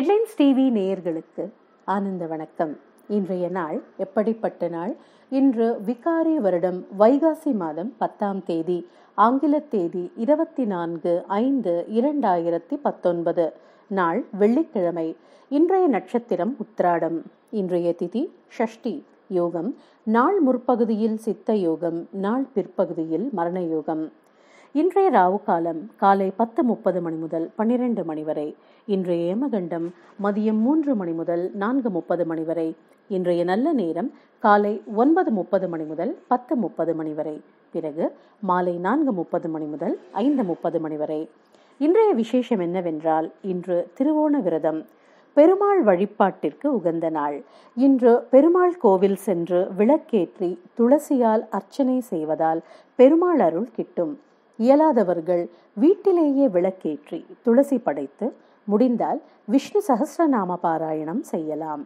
headlines TV நேயர்களுக்கு ஆனந்த வணக்கம் இன்றைய நாள் எப்படிப்பட்ட நாள் இன்று விகாரி வருடம் வைகாசி மாதம் பத்தாம் தேதி ஆங்கில தேதி இருபத்தி நான்கு ஐந்து இரண்டாயிரத்தி பத்தொன்பது நாள் வெள்ளிக்கிழமை இன்றைய நட்சத்திரம் உத்திராடம் இன்றைய திதி ஷஷ்டி யோகம் நாள் முற்பகுதியில் சித்த யோகம் நாள் பிற்பகுதியில் மரண யோகம் இன்றைய ராவு காலம் காலை பத்து முப்பது மணி முதல் பன்னிரண்டு மணி வரை இன்றைய ஏமகண்டம் மதியம் மூன்று மணி முதல் நான்கு முப்பது மணி வரை இன்றைய நல்ல நேரம் காலை ஒன்பது முப்பது மணி முதல் பத்து முப்பது மணி வரை பிறகு மாலை நான்கு முப்பது மணி முதல் ஐந்து முப்பது மணி வரை இன்றைய விசேஷம் என்னவென்றால் இன்று திருவோண விரதம் பெருமாள் வழிபாட்டிற்கு உகந்த நாள் இன்று பெருமாள் கோவில் சென்று விளக்கேற்றி துளசியால் அர்ச்சனை செய்வதால் பெருமாள் அருள் கிட்டும் இயலாதவர்கள் வீட்டிலேயே விளக்கேற்றி துளசி படைத்து முடிந்தால் விஷ்ணு சகஸ்ரநாம பாராயணம் செய்யலாம்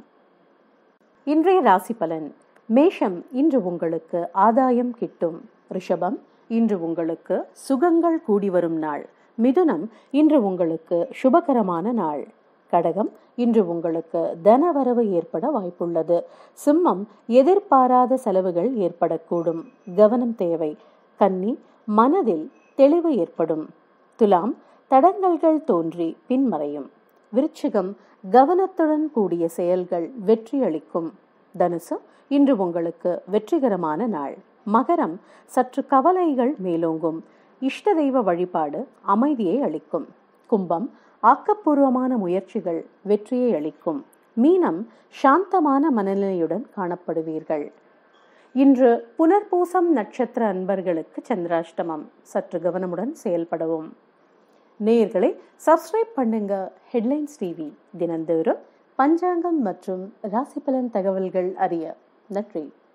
இன்றைய ராசி பலன் மேஷம் இன்று உங்களுக்கு ஆதாயம் கிட்டும் ரிஷபம் இன்று உங்களுக்கு சுகங்கள் கூடி வரும் நாள் மிதுனம் இன்று உங்களுக்கு சுபகரமான நாள் கடகம் இன்று உங்களுக்கு தனவரவு ஏற்பட வாய்ப்புள்ளது சிம்மம் எதிர்பாராத செலவுகள் ஏற்படக்கூடும் கவனம் தேவை கன்னி மனதில் தெளிவு ஏற்படும் துலாம் தடங்கல்கள் தோன்றி பின்மறையும் விருச்சிகம் கவனத்துடன் கூடிய செயல்கள் வெற்றியளிக்கும் தனுசு இன்று உங்களுக்கு வெற்றிகரமான நாள் மகரம் சற்று கவலைகள் மேலோங்கும் இஷ்ட தெய்வ வழிபாடு அமைதியை அளிக்கும் கும்பம் ஆக்கப்பூர்வமான முயற்சிகள் வெற்றியை அளிக்கும் மீனம் சாந்தமான மனநிலையுடன் காணப்படுவீர்கள் இன்று புனர்பூசம் நட்சத்திர அன்பர்களுக்கு சந்திராஷ்டமம் சற்று கவனமுடன் செயல்படவும் நேயர்களை சப்ஸ்கிரைப் பண்ணுங்க ஹெட்லைன்ஸ் டிவி தினந்தோறும் பஞ்சாங்கம் மற்றும் ராசிபலன் தகவல்கள் அறிய நன்றி